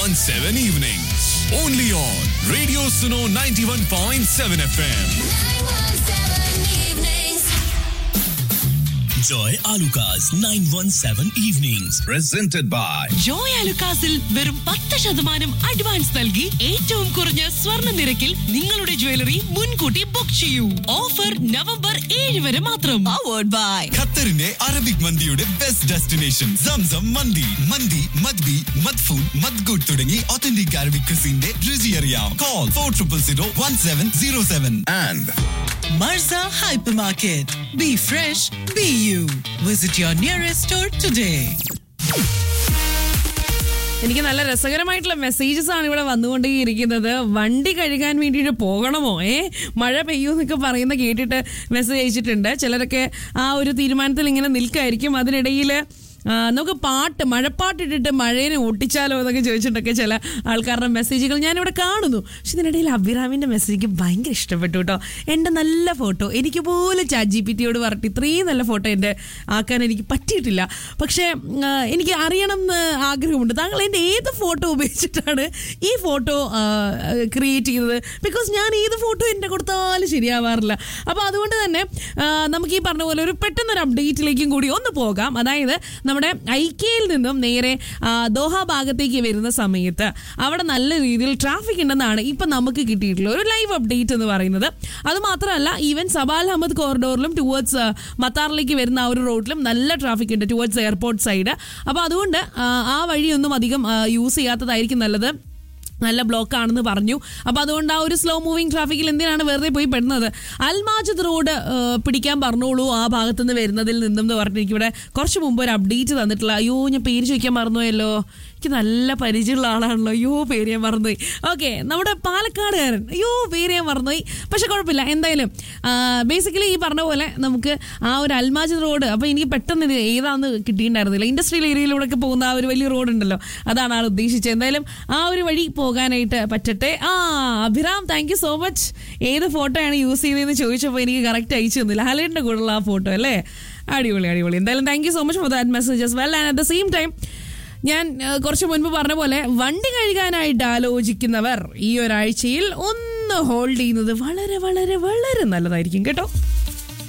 917 evenings. Only on Radio Suno 91.7 FM. Joy Alukas 917 Evenings. Presented by Joy അലുക്കാസിൽ വെറും പത്ത് ശതമാനം advance നൽകി ഏറ്റവും കുറഞ്ഞ സ്വർണ്ണ നിരക്കിൽ നിങ്ങളുടെ ജ്വല്ലറി മുൻകൂട്ടി ബുക്ക് ചെയ്യൂ ഓഫർ നവംബർ ഏഴ് വരെ മാത്രം പവേർഡ് ബൈ ഖത്തറിന്റെ അറബിക് മന്തിയുടെ ബെസ്റ്റ് ഡെസ്റ്റിനേഷൻ സംസം മന്തി മന്തി മദ്ബി മദ്ഫൂൻ മദ്ഗുഡ് തുടങ്ങി ഒത്തന്റിക് അറബിക് ക്രിസിന്റെ രുചി അറിയാം call four triple zero one seven zero seven and Marza Hypermarket. Be fresh, be you. Visit your nearest store today. എനിക്ക് നല്ല രസകരമായിട്ടുള്ള മെസ്സേജസ് ആണ് ഇവിടെ വന്നുകൊണ്ടേയിരിക്കുന്നത് വണ്ടി കഴുകാൻ വേണ്ടിയിട്ട് പോകണമോ ഏ മഴ പെയ്യൂ എന്നൊക്കെ പറയുന്ന കേട്ടിട്ട് മെസ്സേജ് അയച്ചിട്ടുണ്ട് ചിലരൊക്കെ ആ ഒരു തീരുമാനത്തിൽ ഇങ്ങനെ നിൽക്കായിരിക്കും അതിനിടയിൽ ആ, നമുക്ക് പാട്ട് മഴപ്പാട്ടിട്ടിട്ട് മഴേനെ ഒട്ടിച്ചാലോ എന്നൊക്കെ ചോദിച്ചിട്ടൊക്കെ ചില ആൾക്കാരുടെ മെസ്സേജുകൾ ഞാനിവിടെ കാണുന്നു പക്ഷെ ഇതിനിടയിൽ അഭിറാമിൻ്റെ മെസ്സേജ് എനിക്ക് ഭയങ്കര ഇഷ്ടപ്പെട്ടു കേട്ടോ എൻ്റെ നല്ല ഫോട്ടോ എനിക്ക് പോലും ചാറ്റ് ജി പി ടിയോട് പറഞ്ഞിട്ട് ഇത്രയും നല്ല ഫോട്ടോ എൻ്റെ ആക്കാൻ എനിക്ക് പറ്റിയിട്ടില്ല പക്ഷേ ആ, എനിക്ക് അറിയണം എന്ന് ആഗ്രഹമുണ്ട് താങ്കൾ എൻ്റെ ഏത് ഫോട്ടോ ഉപയോഗിച്ചിട്ടാണ് ഈ ഫോട്ടോ ക്രിയേറ്റ് ചെയ്തത് ബിക്കോസ് ഞാൻ ഏത് ഫോട്ടോ എൻ്റെ കൊടുത്താലും ശരിയാവാറില്ല അപ്പോൾ അതുകൊണ്ട് തന്നെ ആ, നമുക്ക് ഈ പറഞ്ഞ പോലെ ഒരു പെട്ടെന്നൊരു അപ്ഡേറ്റിലേക്കും കൂടി ഒന്ന് പോകാം അതായത് നമ്മുടെ ഐക്യയിൽ നിന്നും നേരെ ആ, ദോഹ ഭാഗത്തേക്ക് വരുന്ന സമയത്ത് അവിടെ നല്ല രീതിയിൽ ട്രാഫിക് ഉണ്ടെന്നാണ് ഇപ്പം നമുക്ക് കിട്ടിയിട്ടുള്ള ഒരു ലൈവ് അപ്ഡേറ്റ് എന്ന് പറയുന്നത് അത് മാത്രമല്ല ഈവൻ സബാൽ അഹമ്മദ് കോറിഡോറിലും ടുവേർഡ്സ് മത്താറിലേക്ക് വരുന്ന ആ ഒരു റോഡിലും നല്ല ട്രാഫിക് ഉണ്ട് ടുവേർഡ്സ് എയർപോർട്ട് സൈഡ് അപ്പോൾ അതുകൊണ്ട് ആ, ആ വഴിയൊന്നും അധികം യൂസ് ചെയ്യാത്തതായിരിക്കും നല്ലത് നല്ല ബ്ലോക്ക് ആണെന്ന് പറഞ്ഞു അപ്പോൾ അതുകൊണ്ട് ആ ഒരു സ്ലോ മൂവിങ് ട്രാഫിക്കിൽ എന്തിനാണ് വെറുതെ പോയി പെടുന്നത് അൽമാജദ് റോഡ് ആ, പിടിക്കാൻ പറഞ്ഞോളൂ ആ ഭാഗത്തുനിന്ന് വരുന്നതിൽ നിന്നും എന്ന് പറഞ്ഞിട്ട് എനിക്കിവിടെ കുറച്ച് മുമ്പ് ഒരു അപ്ഡേറ്റ് തന്നിട്ടുള്ള അയ്യോ ഞാൻ പേര് ചോദിക്കാൻ മറന്നുപോയല്ലോ എനിക്ക് നല്ല പരിചയമുള്ള ആളാണല്ലോ അയ്യോ പേര് ഞാൻ മറന്നുപോയി ഓക്കെ നമ്മുടെ പാലക്കാടുകാരൻ അയ്യോ പേര് ഞാൻ മറന്നുപോയി പക്ഷെ കുഴപ്പമില്ല എന്തായാലും ബേസിക്കലി ഈ പറഞ്ഞ പോലെ നമുക്ക് ആ ഒരു അൽമാജ് റോഡ് അപ്പോൾ എനിക്ക് പെട്ടെന്ന് ഇത് ഏതാന്ന് കിട്ടിയിട്ടുണ്ടായിരുന്നില്ല ഇൻഡസ്ട്രിയൽ ഏരിയയിലൂടെ ഒക്കെ പോകുന്ന ആ ഒരു വലിയ റോഡ് ഉണ്ടല്ലോ അതാണ് ആൾ ഉദ്ദേശിച്ചത് എന്തായാലും ആ ഒരു വഴി പോകാനായിട്ട് പറ്റട്ടെ ആ Abhiram thank you so much ഏത് ഫോട്ടോയാണ് യൂസ് ചെയ്തതെന്ന് ചോദിച്ചപ്പോൾ എനിക്ക് കറക്റ്റ് അയച്ചു തന്നില്ല ഹലേൻ്റെ കൂടെയുള്ള ആ ഫോട്ടോ അല്ലേ അടിപൊളി അടിപൊളി എന്തായാലും thank you so much for that messages well and at the same time ഞാൻ ആ, കുറച്ച് മുൻപ് പറഞ്ഞ പോലെ വണ്ടി കഴുകാനായിട്ട് ആലോചിക്കുന്നവർ ഈ ഒരാഴ്ചയിൽ ഒന്ന് ഹോൾഡ് ചെയ്യുന്നത് വളരെ വളരെ വളരെ നല്ലതായിരിക്കും കേട്ടോ